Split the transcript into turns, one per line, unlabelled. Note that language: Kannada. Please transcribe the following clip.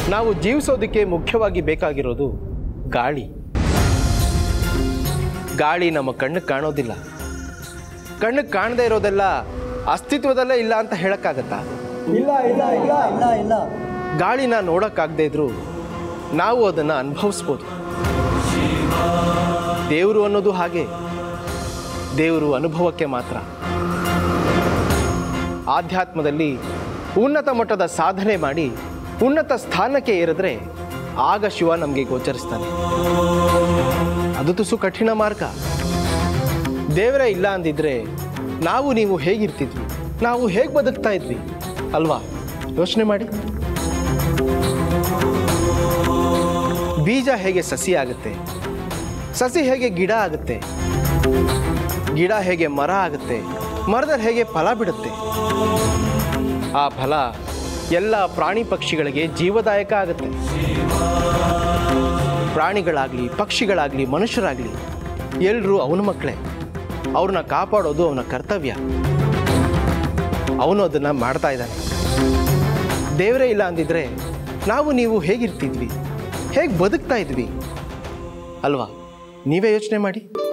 ನಾವು ಜೀವಿಸೋದಕ್ಕೆ ಮುಖ್ಯವಾಗಿ ಬೇಕಾಗಿರೋದು ಗಾಳಿ ಗಾಳಿ ನಮ್ಮ ಕಣ್ಣಿಗೆ ಕಾಣೋದಿಲ್ಲ ಕಣ್ಣಿಗೆ ಕಾಣದೇ ಇರೋದೆಲ್ಲ ಅಸ್ತಿತ್ವದಲ್ಲೇ ಇಲ್ಲ ಅಂತ ಹೇಳಕ್ಕಾಗತ್ತಾ
ಇಲ್ಲ ಇಲ್ಲ ಇಲ್ಲ ಇಲ್ಲ ಇಲ್ಲ
ಗಾಳಿನ ನೋಡೋಕ್ಕಾಗದೇ ಇದ್ರೂ ನಾವು ಅದನ್ನು ಅನುಭವಿಸ್ಬೋದು ದೇವರು ಅನ್ನೋದು ಹಾಗೆ ದೇವರು ಅನುಭವಕ್ಕೆ ಮಾತ್ರ ಆಧ್ಯಾತ್ಮದಲ್ಲಿ ಉನ್ನತ ಮಟ್ಟದ ಸಾಧನೆ ಮಾಡಿ ಉನ್ನತ ಸ್ಥಾನಕ್ಕೆ ಏರಿದ್ರೆ ಆಗ ಶಿವ ನಮಗೆ ಗೋಚರಿಸ್ತಾನೆ ಅದು ತುಸು ಕಠಿಣ ಮಾರ್ಗ ದೇವರೇ ಇಲ್ಲ ಅಂದಿದ್ರೆ ನಾವು ನೀವು ಹೇಗಿರ್ತಿದ್ವಿ ನಾವು ಹೇಗೆ ಬದುಕ್ತಾ ಇದ್ವಿ ಅಲ್ವಾ ಯೋಚನೆ ಮಾಡಿ ಬೀಜ ಹೇಗೆ ಸಸಿ ಆಗುತ್ತೆ ಸಸಿ ಹೇಗೆ ಗಿಡ ಆಗುತ್ತೆ ಗಿಡ ಹೇಗೆ ಮರ ಆಗುತ್ತೆ ಮರದಲ್ಲಿ ಹೇಗೆ ಫಲ ಬಿಡುತ್ತೆ ಆ ಫಲ ಎಲ್ಲ ಪ್ರಾಣಿ ಪಕ್ಷಿಗಳಿಗೆ ಜೀವದಾಯಕ ಆಗುತ್ತೆ ಪ್ರಾಣಿಗಳಾಗಲಿ ಪಕ್ಷಿಗಳಾಗಲಿ ಮನುಷ್ಯರಾಗಲಿ ಎಲ್ಲರೂ ಅವನ ಮಕ್ಕಳೇ ಅವ್ರನ್ನ ಕಾಪಾಡೋದು ಅವನ ಕರ್ತವ್ಯ ಅವನು ಅದನ್ನು ಮಾಡ್ತಾ ಇದ್ದಾನೆ ದೇವರೇ ಇಲ್ಲ ಅಂದಿದ್ರೆ ನಾವು ನೀವು ಹೇಗಿರ್ತಿದ್ವಿ ಹೇಗೆ ಬದುಕ್ತಾ ಇದ್ವಿ ಅಲ್ವಾ ನೀವೇ ಯೋಚನೆ ಮಾಡಿ